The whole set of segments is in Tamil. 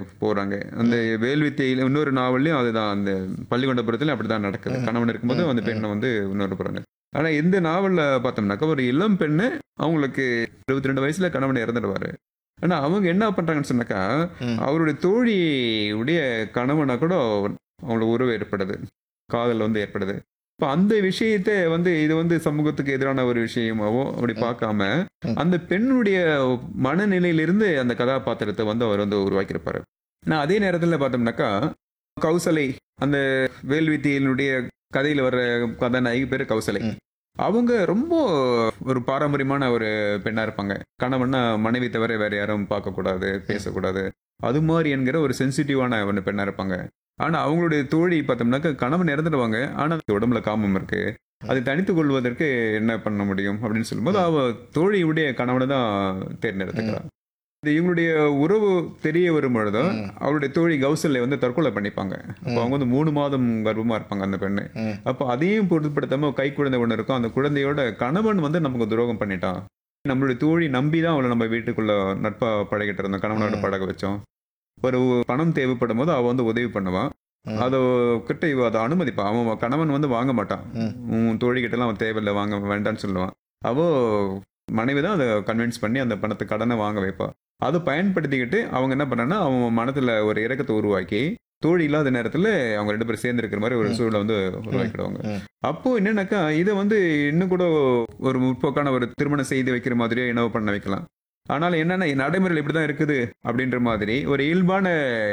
போறாங்க அந்த வேல்வித்தையில இன்னொரு நாவல்லையும் அதுதான் அந்த பள்ளிகொண்டபுரத்துல அப்படிதான் நடக்குது கணவன் இருக்கும்போது அந்த பெண்ணை வந்து இன்னொரு போறாங்க ஆனா இந்த நாவல்ல பார்த்தோம்னாக்கா ஒரு இளம் பெண்ணு அவங்களுக்கு இருபத்தி ரெண்டு வயசுல கணவன் இறந்துடுவாரு ஆனா அவங்க என்ன பண்றாங்கன்னு சொன்னாக்கா ம். அவருடைய தோழியுடைய கணவனா கூட அவங்களுக்கு உறவு ஏற்படுது காதல் வந்து ஏற்படுது இப்போ அந்த விஷயத்தை வந்து இது வந்து சமூகத்துக்கு எதிரான ஒரு விஷயமாவோ அப்படி பார்க்காம ம். அந்த பெண்ணுடைய மனநிலையிலிருந்து அந்த கதாபாத்திரத்தை வந்து அவர் வந்து உருவாக்கியிருப்பாரு நான் அதே நேரத்தில் பார்த்தோம்னாக்கா கௌசலை அந்த வேல்வித்தியினுடைய கதையில் வர்ற கதாநாயகி பேர் கௌசலை ம். அவங்க ரொம்ப ஒரு பாரம்பரியமான ஒரு பெண்ணா இருப்பாங்க கணவன்னா மனைவி தவிர வேற யாரும் பார்க்கக்கூடாது பேசக்கூடாது அது மாதிரி என்கிற ஒரு சென்சிட்டிவான ஒரு பெண்ணா இருப்பாங்க ஆனா அவங்களுடைய தோழி பார்த்தோம்னாக்கா கணவன் இறந்துடுவாங்க ஆனா உடம்புல காமம் இருக்கு அதை தனித்துக் கொள்வதற்கு என்ன பண்ண முடியும் அப்படின்னு சொல்லும்போது அவ தோழியுடைய கணவனை தான் தேர்ந்தெடுத்துக்கிறான் இது இவங்களுடைய உறவு தெரிய வரும் பொழுதும் ம். அவருடைய தோழி கௌசல்ய வந்து தற்கொலை பண்ணிப்பாங்க அப்போ அவங்க வந்து மூணு மாதம் கர்ப்பமா இருப்பாங்க அந்த பெண்ணு ம். அப்போ அதையும் பொருட்படுத்தாம கை குழந்தை ஒன்று இருக்கும் அந்த குழந்தையோட கணவன் வந்து நமக்கு துரோகம் பண்ணிட்டான் நம்மளுடைய தோழி நம்பி தான் அவளை நம்ம வீட்டுக்குள்ள நட்பா பழகிட்டு இருந்தோம் கணவனோட ம். பழக வச்சோம் ஒரு பணம் தேவைப்படும் போது அவ வந்து உதவி பண்ணுவான் ம். அதை கிட்ட இவ அதை அனுமதிப்பான் அவன் கணவன் வந்து வாங்க மாட்டான் ம். உன் தோழி கிட்டலாம் அவன் தேவையில்லை வாங்க வேண்டாம்னு சொல்லுவான் அவ மனைவி தான் அதை கன்வின்ஸ் பண்ணி அந்த பணத்தை கடனை வாங்க வைப்பா அதை பயன்படுத்திக்கிட்டு அவங்க என்ன பண்ணாங்கன்னா அவன் மனத்துல ஒரு இறக்கத்தை உருவாக்கி தோழி இல்லாத நேரத்துல அவங்க ரெண்டு பேரும் சேர்ந்து இருக்கிற மாதிரி ஒரு ம். சூழலை வந்து உருவாக்கிடுவாங்க ம். அப்போ என்னன்னாக்கா இதை வந்து இன்னும் கூட ஒரு முற்போக்கான ஒரு திருமணம் செய்து வைக்கிற மாதிரியோ என்னவோ பண்ண வைக்கலாம் ஆனால் என்னன்னா நடைமுறையில் இப்படிதான் இருக்குது அப்படின்ற மாதிரி ஒரு இயல்பான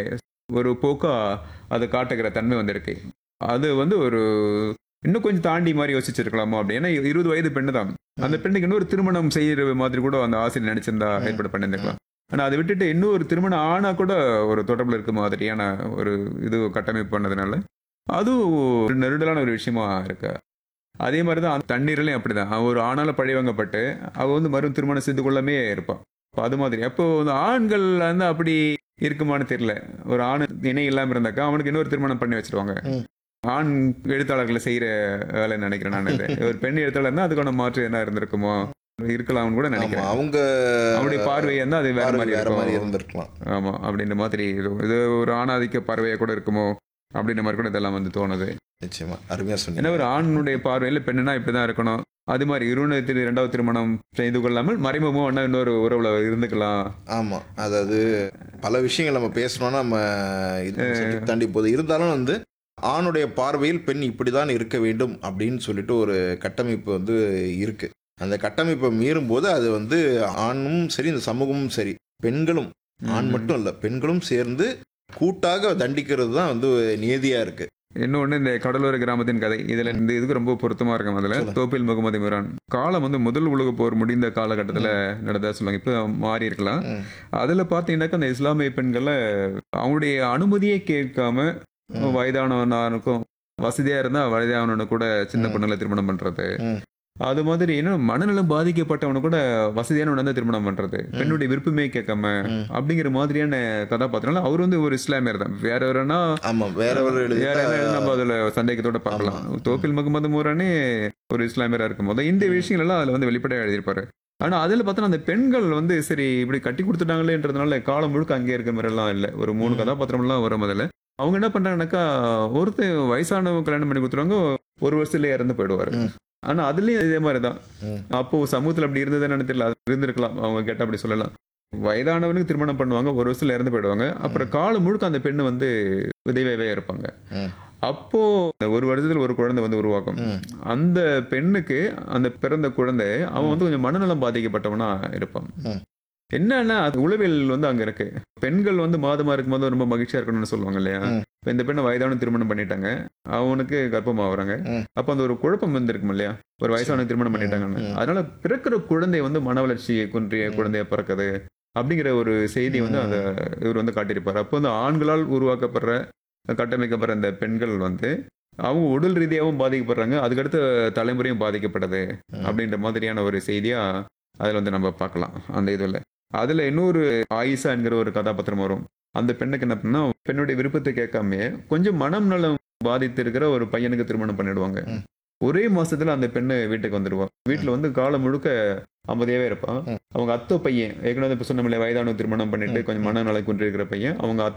ஒரு போக்கா அதை காட்டுகிற தன்மை வந்திருக்கு அது வந்து ஒரு இன்னும் கொஞ்சம் தாண்டி மாதிரி யோசிச்சிருக்கலாமோ அப்படி ஏன்னா இருபது வயது பெண்ணு தான் அந்த பெண்ணுக்கு இன்னொரு திருமணம் செய்யற மாதிரி கூட அந்த ஆசிரியர் நினைச்சிருந்தா ம். ஏற்பாடு பண்ணியிருந்திருக்கலாம் ஆனா அதை விட்டுட்டு இன்னொரு திருமணம் ஆனா கூட ஒரு தொடர்புல இருக்க மாதிரியான ஒரு இது கட்டமைப்பு பண்ணதுனால அதுவும் ஒரு நெருடலான ஒரு விஷயமா இருக்கு அதே மாதிரி தான் தண்ணீர்லையும் அப்படிதான் அவ ஒரு ஆணால பழிவாங்கப்பட்டு அவ வந்து மறு திருமணம் செய்து கொள்ளாமே இருப்பான் அப்போ அது மாதிரி அப்போ இந்த ஆண்கள் வந்து அப்படி இருக்குமான்னு தெரியல ஒரு ஆண் இணை இல்லாம இருந்தாக்கா அவனுக்கு இன்னொரு திருமணம் பண்ணி வச்சிருவாங்க ம். ஆண் எழுத்தாளர்களை செய்யற வேலை நினைக்கிறேன் நான் இது ஒரு பெண் எழுத்தாளர்னா அதுக்கான மாற்று என்ன இருந்திருக்குமோ இருக்கலாம்னு கூட ஆமா நினைக்கிறேன் அவங்க அவருடைய பார்வை வந்து அது வேற பார்வை மாதிரி வேற மாதிரி இருக்கும் இருந்திருக்கலாம் ஆமா அப்படின்ற மாதிரி இது இது ஒரு ஆணாதிக்க பார்வையா கூட இருக்குமோ அப்படின்ற மாதிரி கூட இதெல்லாம் வந்து தோணுது நிச்சயமா அருமையா ஏன்னா சொன்னீங்க ஒரு ஆணுடைய பார்வையில் பெண்ணுனா இப்படிதான் இருக்கணும் அது மாதிரி இருவனத்தில் இரண்டாவது திருமணம் செய்து கொள்ளாமல் மறைமுகமும் ஒன்றா இன்னொரு உறவுல இருந்துக்கலாம் ஆமா அதாவது பல விஷயங்கள் நம்ம பேசணும்னா நம்ம இது subject தாண்டி போகுது இருந்தாலும் வந்து ஆணுடைய பார்வையில் பெண் இப்படிதான் இருக்க வேண்டும் அப்படின்னு சொல்லிட்டு ஒரு கட்டமைப்பு வந்து இருக்கு அந்த கட்டமைப்பை மீறும் போது அது வந்து ஆணும் சரி இந்த சமூகமும் சரி பெண்களும் ஆண் மட்டும் இல்ல பெண்களும் சேர்ந்து கூட்டாக தண்டிக்கிறது தான் வந்து நியதியா இருக்கு இன்னொன்னு இந்த கடலோர கிராமத்தின் கதை இதுல இந்த இதுக்கு ரொம்ப பொருத்தமா இருக்கும் அதுல சொல்லுங்க. தோப்பில் முகமது இம்ரான் காலம் வந்து முதல் உலக போர் முடிந்த காலகட்டத்துல நடந்ததா சொல்லுவாங்க இப்ப மாறி இருக்கலாம் ம். அதுல பாத்தீங்கன்னாக்கா அந்த இஸ்லாமிய பெண்களை அவங்களுடைய அனுமதியே கேட்காம ம். வயதானவனாருக்கும் வசதியா இருந்தா வயதானவனு கூட சின்ன ம். பொண்ணுங்களை திருமணம் பண்றது ம். அது மாதிரி இன்னும் மனநலம் பாதிக்கப்பட்டவனு கூட வசதியானவன தான் திருமணம் பண்றது பெண்ணுடைய விருப்பமே கேட்காம ம். அப்படிங்கிற மாதிரியான கதாபாத்திரம் அவர் வந்து ஒரு இஸ்லாமியர் தான் வேற வேறனா ஆமா வேற ஒரு வேற எழுதிட்டா- யாராவது நம்ம அதுல சந்தேகத்தோட பார்க்கலாம் ஆமா. தோப்பில் முகமது மூரானே ஒரு இஸ்லாமியரா இருக்கும் போது இந்த விஷயங்கள் எல்லாம் அதுல வந்து வெளிப்படையா எழுதியிருப்பாரு ஆனா அதுல பார்த்தோன்னா அந்த பெண்கள் வந்து சரி இப்படி கட்டி கொடுத்துட்டாங்களேன்றதுனால காலம் முழுக்க அங்கே இருக்கிற மாதிரி எல்லாம் இல்ல ஒரு மூணு ம். கதாபாத்திரம் எல்லாம் வரும் முதல்ல அவங்க என்ன பண்றாங்கன்னாக்கா ஒருத்தர் வயசானவங்க கல்யாணம் பண்ணி கொடுத்துருவாங்க ஒரு வருஷத்துல இறந்து போயிடுவாரு ம். ஆனா அதுலயும் இதே மாதிரிதான் ம். அப்போ சமூகத்துல அப்படி இருந்ததுன்னு தெரியல அது இருந்திருக்கலாம் அவங்க கேட்டா அப்படி சொல்லலாம் வயதானவனுக்கு திருமணம் பண்ணுவாங்க ஒரு வருஷத்துல இறந்து போயிடுவாங்க அப்புறம் காலம் முழுக்க அந்த பெண்ணு வந்து விதைவாவே இருப்பாங்க ம். அப்போ இந்த ஒரு வருடத்துல ஒரு குழந்தை வந்து உருவாக்கும் ம். அந்த பெண்ணுக்கு அந்த பிறந்த குழந்தை அவன் வந்து கொஞ்சம் மனநலம் பாதிக்கப்பட்டவனா இருப்பான் ம். என்னன்னா அது உளவியல் வந்து அங்க இருக்கு பெண்கள் வந்து மாதமா இருக்கும்போது ரொம்ப மகிழ்ச்சியா இருக்கணும்னு சொல்லுவாங்க இல்லையா ம். இப்ப இந்த பெண்ணை வயதான திருமணம் பண்ணிட்டாங்க அவனுக்கு கர்ப்பமாகறாங்க ம். அப்ப அந்த ஒரு குழப்பம் வந்திருக்கும் இல்லையா ஒரு வயசான திருமணம் பண்ணிட்டாங்கன்னு ம். அதனால பிறக்கிற குழந்தை வந்து மன வளர்ச்சியை குன்றிய ம். குழந்தையா பிறக்குது அப்படிங்கிற ஒரு செய்தி வந்து ம். அந்த இவர் வந்து காட்டியிருப்பாரு அப்போ வந்து ஆண்களால் உருவாக்கப்படுற கட்டமைக்கப்படுற இந்த பெண்கள் வந்து அவங்க உடல் ரீதியாகவும் பாதிக்கப்படுறாங்க அதுக்கடுத்த தலைமுறையும் பாதிக்கப்படுது ம். அப்படின்ற மாதிரியான ஒரு செய்தியா அதுல வந்து நம்ம பார்க்கலாம் அந்த இதுல அதுல இன்னொரு ஆயிஷா என்கிற ஒரு கதாபாத்திரம் வரும் அந்த பெண்ணுக்கு என்ன பண்ணா பெண்ணுடைய விருப்பத்தை கேட்காம கொஞ்சம் மனம் நலம் பாதித்து இருக்கிற ஒரு பையனுக்கு திருமணம் பண்ணிடுவாங்க ம். ஒரே மாசத்துல அந்த பெண்ணு வீட்டுக்கு வந்துடுவா வீட்டுல வந்து காலம் முழுக்க அமைதியாவே இருப்பான் ம். அவங்க அத்தை பையன் ஏற்கனவே இப்ப சொன்ன வயதான திருமணம் பண்ணிட்டு ம். கொஞ்சம் மனநல குன்றிருக்கிற பையன் அவங்க அத்தை